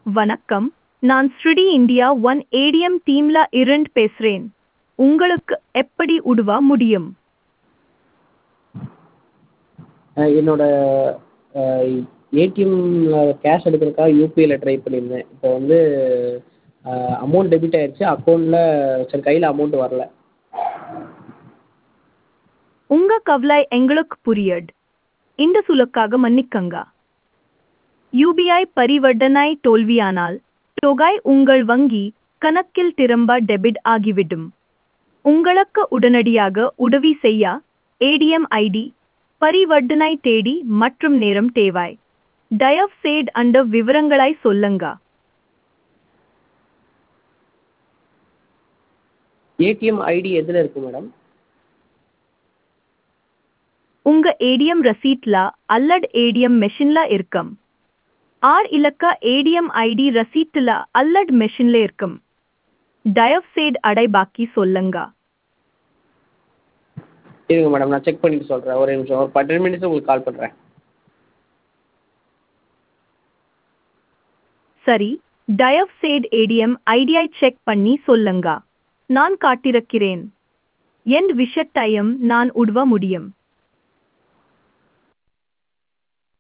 வணக்கம் நான் ஸ்ருடி இந்தியா ஒன் ஏடிஎம் டீம்ல இருந்து பேசுறேன் உங்களுக்கு எப்படி உதவ முடியும் என்னோட ஏடிஎம்மில் கேஷ் எடுக்கிறதுக்காக யூபிஐயில் ட்ரை பண்ணியிருந்தேன் இப்போ வந்து அமௌண்ட் டெபிட் ஆகிடுச்சு அக்கௌண்ட்டில் சரி கையில் அமௌண்ட் வரல உங்க கவலை எங்களுக்கு புரியுது இந்த சுலுக்காக மன்னிக்கங்க யூபிஐ பரிவர்த்தனை தோல்வியானால் தொகை உங்கள் வங்கி கணக்கில் திரும்ப டெபிட் ஆகிவிடும் உங்களுக்கு உடனடியாக உதவி செய்ய ஏடிஎம் ஐடி பரிவர்த்தனை தேதி மற்றும் நேரம் தேவை தயவுசெய்து அந்த விவரங்களை சொல்லுங்க ஏடிஎம் ஐடி எதில் இருக்குது மேடம் உங்க ஏடிஎம் ரசீட்ல அல்லது ஏடிஎம் மெஷின்ல இருக்கும் ஆர் இலக்க ஏடிஎம் ஐடி ரசீட்டுல அல்லது மெஷின்ல இருக்கும் தயவுசெய்து அடைபாக்கி சொல்லுங்க இருங்க மேடம் நான் செக் பண்ணிவிட்டு சொல்கிறேன் ஒரே நிமிஷம் ஒரு டென் மினிட்ஸில் உங்களுக்கு கால் பண்ணுறேன் சரி தயவுசெய்து ஏடிஎம் ஐடியை செக் பண்ணி சொல்லுங்க நான் காட்டிருக்கிறேன் என் விஷயத்தையும் நான் உதவ முடியும்